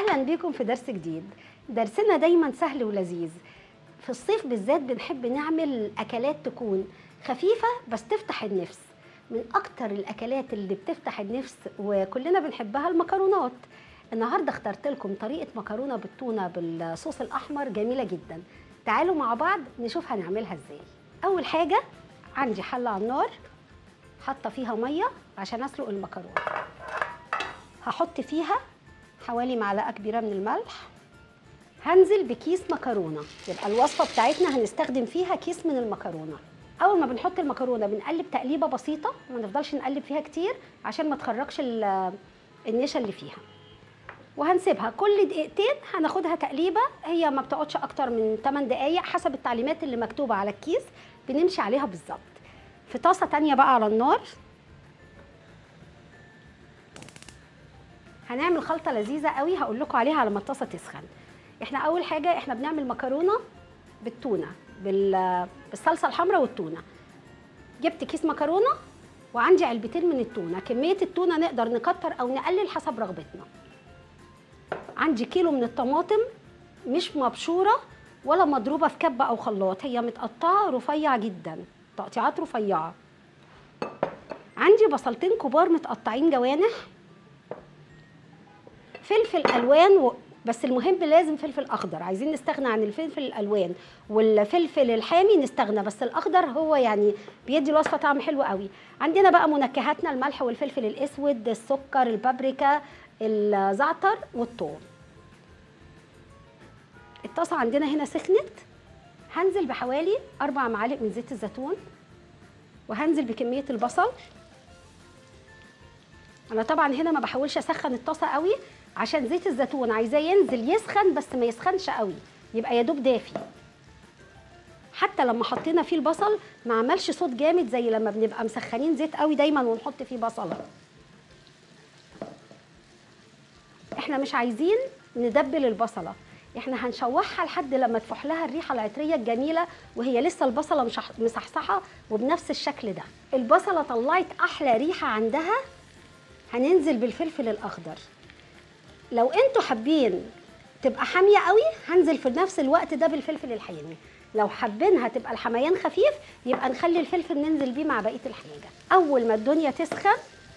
اهلا بيكم في درس جديد درسنا دايما سهل ولذيذ في الصيف بالذات بنحب نعمل اكلات تكون خفيفه بس تفتح النفس من اكتر الاكلات اللي بتفتح النفس وكلنا بنحبها المكرونات النهارده اخترت لكم طريقه مكرونه بالتونه بالصوص الاحمر جميله جدا تعالوا مع بعض نشوف هنعملها ازاي اول حاجه عندي حله على النار حاطه فيها ميه عشان اسلق المكرونه هحط فيها حوالي معلقه كبيره من الملح هنزل بكيس مكرونه يبقى الوصفه بتاعتنا هنستخدم فيها كيس من المكرونه اول ما بنحط المكرونه بنقلب تقليبه بسيطه وما نفضلش نقلب فيها كتير عشان ما تخرجش ال- النشا اللي فيها وهنسيبها كل دقيقتين هناخدها تقليبه هي ما بتقعدش اكتر من 8 دقائق حسب التعليمات اللي مكتوبه على الكيس بنمشي عليها بالظبط في طاسه تانية بقى على النار هنعمل خلطه لذيذه قوي هقول لكم عليها على ما الطاسه تسخن احنا اول حاجه احنا بنعمل مكرونه بالتونه بال- بالصلصه الحمراء والتونه جبت كيس مكرونه وعندي علبتين من التونه كميه التونه نقدر نكتر او نقلل حسب رغبتنا عندي كيلو من الطماطم مش مبشوره ولا مضروبه في كبه او خلاط هي متقطعه رفيع جدا تقطيعات رفيعه عندي بصلتين كبار متقطعين جوانح فلفل الوان و... بس المهم لازم فلفل اخضر عايزين نستغنى عن الفلفل الالوان والفلفل الحامي نستغنى بس الاخضر هو يعني بيدي الوصفه طعم حلو قوي عندنا بقى منكهاتنا الملح والفلفل الاسود السكر البابريكا الزعتر والثوم الطاسه عندنا هنا سخنت هنزل بحوالي اربع معالق من زيت الزيتون وهنزل بكميه البصل انا طبعا هنا ما بحاولش اسخن الطاسه قوي عشان زيت الزيتون عايزاه ينزل يسخن بس ما يسخنش قوي يبقى يا دوب دافي حتى لما حطينا فيه البصل ما عملش صوت جامد زي لما بنبقى مسخنين زيت قوي دايما ونحط فيه بصله احنا مش عايزين ندبل البصله احنا هنشوحها لحد لما تفح لها الريحه العطريه الجميله وهي لسه البصله مش مصحصحه وبنفس الشكل ده البصله طلعت احلى ريحه عندها هننزل بالفلفل الاخضر لو انتوا حابين تبقى حاميه قوي هنزل في نفس الوقت ده بالفلفل الحامي لو حابينها تبقى الحميان خفيف يبقى نخلي الفلفل ننزل بيه مع بقيه الحاجه اول ما الدنيا تسخن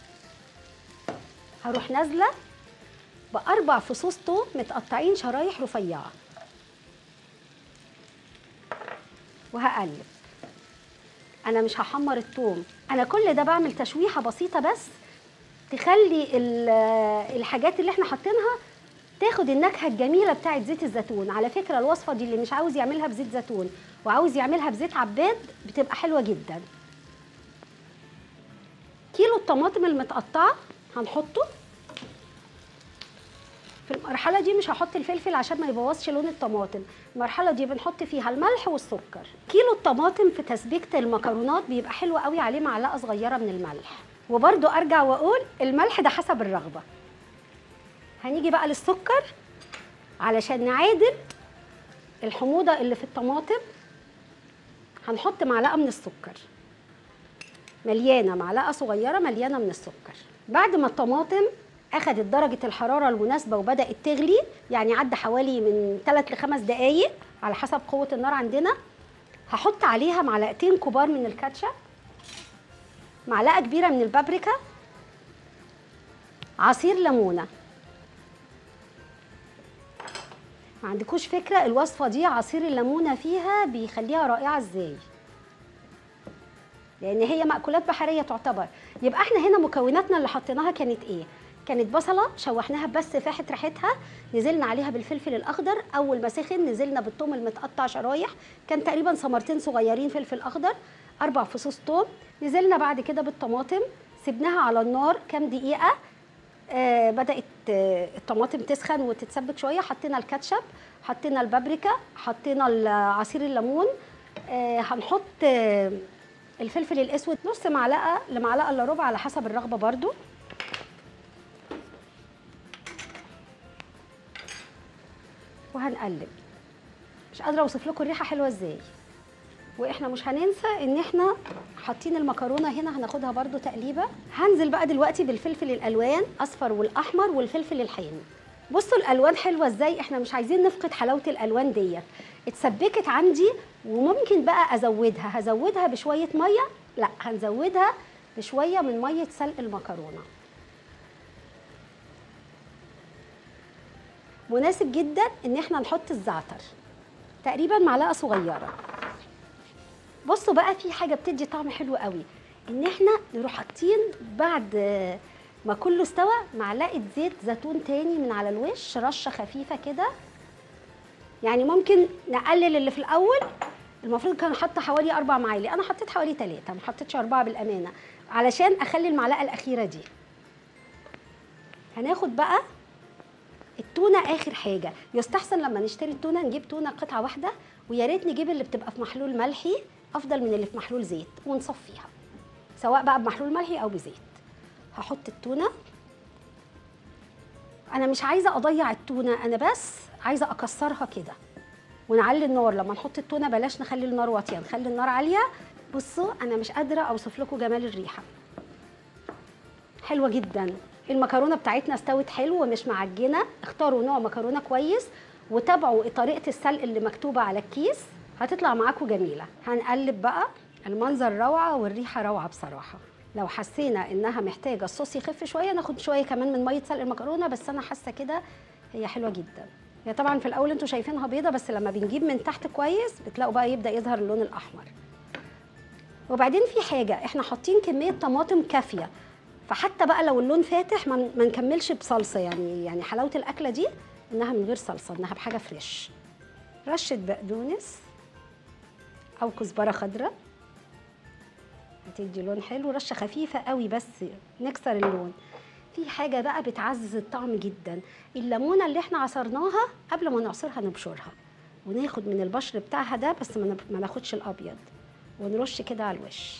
هروح نازله باربع فصوص توم متقطعين شرايح رفيعه وهقلب انا مش هحمر التوم انا كل ده بعمل تشويحه بسيطه بس تخلي ال- الحاجات اللي احنا حاطينها تاخد النكهه الجميله بتاعه زيت الزيتون على فكره الوصفه دي اللي مش عاوز يعملها بزيت زيتون وعاوز يعملها بزيت عباد بتبقى حلوه جدا كيلو الطماطم المتقطعه هنحطه في المرحله دي مش هحط الفلفل عشان ما يبوظش لون الطماطم المرحله دي بنحط فيها الملح والسكر كيلو الطماطم في تسبيكه المكرونات بيبقى حلو قوي عليه معلقه صغيره من الملح وبرده ارجع واقول الملح ده حسب الرغبه هنيجي بقى للسكر علشان نعادل الحموضه اللي في الطماطم هنحط معلقه من السكر مليانه معلقه صغيره مليانه من السكر بعد ما الطماطم اخدت درجه الحراره المناسبه وبدات تغلي يعني عدى حوالي من 3 ل 5 دقائق على حسب قوه النار عندنا هحط عليها معلقتين كبار من الكاتشب معلقه كبيره من البابريكا عصير ليمونه ما عندكوش فكره الوصفه دي عصير الليمونه فيها بيخليها رائعه ازاي لان هي مأكولات بحريه تعتبر يبقى احنا هنا مكوناتنا اللي حطيناها كانت ايه كانت بصله شوحناها بس فاحت ريحتها نزلنا عليها بالفلفل الاخضر اول ما سخن نزلنا بالثوم المتقطع شرايح كان تقريبا ثمرتين صغيرين فلفل اخضر اربع فصوص ثوم نزلنا بعد كده بالطماطم سبناها على النار كام دقيقه آه بدات آه الطماطم تسخن وتتسبك شويه حطينا الكاتشب حطينا البابريكا حطينا ال- عصير الليمون آه هنحط آه الفلفل الاسود نص معلقه لمعلقه الا ربع على حسب الرغبه برضو وهنقلب مش قادره اوصف لكم الريحه حلوه ازاي واحنا مش هننسى ان احنا حاطين المكرونه هنا هناخدها برضو تقليبه هنزل بقى دلوقتي بالفلفل الالوان اصفر والاحمر والفلفل الحامي بصوا الالوان حلوه ازاي احنا مش عايزين نفقد حلاوه الالوان ديت اتسبكت عندي وممكن بقى ازودها هزودها بشويه ميه لا هنزودها بشويه من ميه سلق المكرونه مناسب جدا ان احنا نحط الزعتر تقريبا معلقه صغيره بصوا بقى في حاجه بتدي طعم حلو قوي ان احنا نروح حاطين بعد ما كله استوى معلقه زيت زيتون تاني من على الوش رشه خفيفه كده يعني ممكن نقلل اللي في الاول المفروض كان حاطه حوالي اربع معالق انا حطيت حوالي ثلاثه ما حطيتش اربعه بالامانه علشان اخلي المعلقه الاخيره دي هناخد بقى التونه اخر حاجه يستحسن لما نشتري التونه نجيب تونه قطعه واحده ويا ريت نجيب اللي بتبقى في محلول ملحي افضل من اللي في محلول زيت ونصفيها سواء بقى بمحلول ملحي او بزيت هحط التونه انا مش عايزه اضيع التونه انا بس عايزه اكسرها كده ونعلي النار لما نحط التونه بلاش نخلي النار واطيه نخلي النار عاليه بصوا انا مش قادره اوصف لكم جمال الريحه حلوه جدا المكرونه بتاعتنا استوت حلو ومش معجنه اختاروا نوع مكرونه كويس وتابعوا طريقه السلق اللي مكتوبه على الكيس هتطلع معاكم جميله هنقلب بقى المنظر روعه والريحه روعه بصراحه لو حسينا انها محتاجه الصوص يخف شويه ناخد شويه كمان من ميه سلق المكرونه بس انا حاسه كده هي حلوه جدا هي طبعا في الاول انتوا شايفينها بيضه بس لما بنجيب من تحت كويس بتلاقوا بقى يبدا يظهر اللون الاحمر وبعدين في حاجه احنا حاطين كميه طماطم كافيه فحتى بقى لو اللون فاتح ما نكملش بصلصه يعني يعني حلاوه الاكله دي انها من غير صلصه انها بحاجه فريش رشه بقدونس او كزبره خضراء هتدي لون حلو رشه خفيفه قوي بس نكسر اللون في حاجه بقى بتعزز الطعم جدا الليمونه اللي احنا عصرناها قبل ما نعصرها نبشرها وناخد من البشر بتاعها ده بس ما ناخدش الابيض ونرش كده على الوش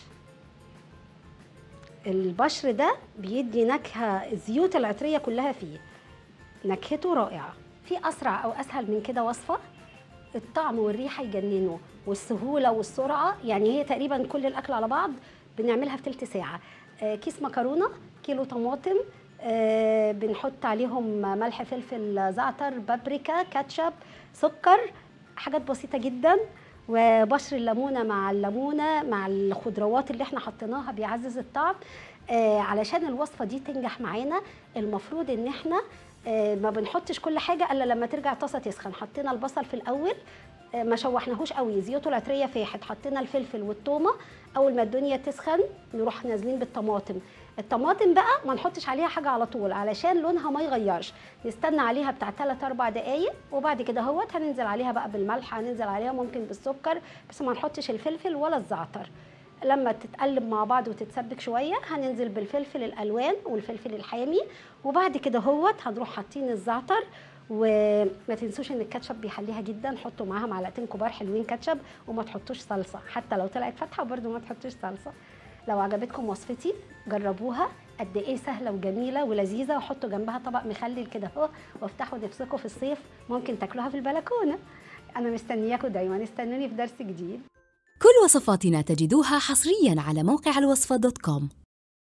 البشر ده بيدي نكهه الزيوت العطريه كلها فيه نكهته رائعه في اسرع او اسهل من كده وصفه الطعم والريحه يجننوا والسهوله والسرعه يعني هي تقريبا كل الاكل على بعض بنعملها في ثلث ساعه آه كيس مكرونه كيلو طماطم آه بنحط عليهم ملح فلفل زعتر بابريكا كاتشب سكر حاجات بسيطه جدا وبشر الليمونه مع الليمونه مع الخضروات اللي احنا حطيناها بيعزز الطعم آه علشان الوصفه دي تنجح معانا المفروض ان احنا آه ما بنحطش كل حاجه الا لما ترجع الطاسه تسخن حطينا البصل في الاول آه ما شوحناهوش قوي زيوته العطريه فاحت حطينا الفلفل والثومه اول ما الدنيا تسخن نروح نازلين بالطماطم الطماطم بقى ما نحطش عليها حاجه على طول علشان لونها ما يغيرش نستنى عليها بتاع 3 4 دقائق وبعد كده اهوت هننزل عليها بقى بالملح هننزل عليها ممكن بالسكر بس ما نحطش الفلفل ولا الزعتر لما تتقلب مع بعض وتتسبك شويه هننزل بالفلفل الالوان والفلفل الحامي وبعد كده اهوت هنروح حاطين الزعتر وما تنسوش ان الكاتشب بيحليها جدا حطوا معاها معلقتين كبار حلوين كاتشب وما تحطوش صلصه حتى لو طلعت فاتحه برده ما تحطوش صلصه لو عجبتكم وصفتي جربوها قد ايه سهله وجميله ولذيذه وحطوا جنبها طبق مخلل كده اهو وافتحوا نفسكم في الصيف ممكن تاكلوها في البلكونه انا مستنياكم دايما استنوني في درس جديد كل وصفاتنا تجدوها حصريا على موقع الوصفه دوت كوم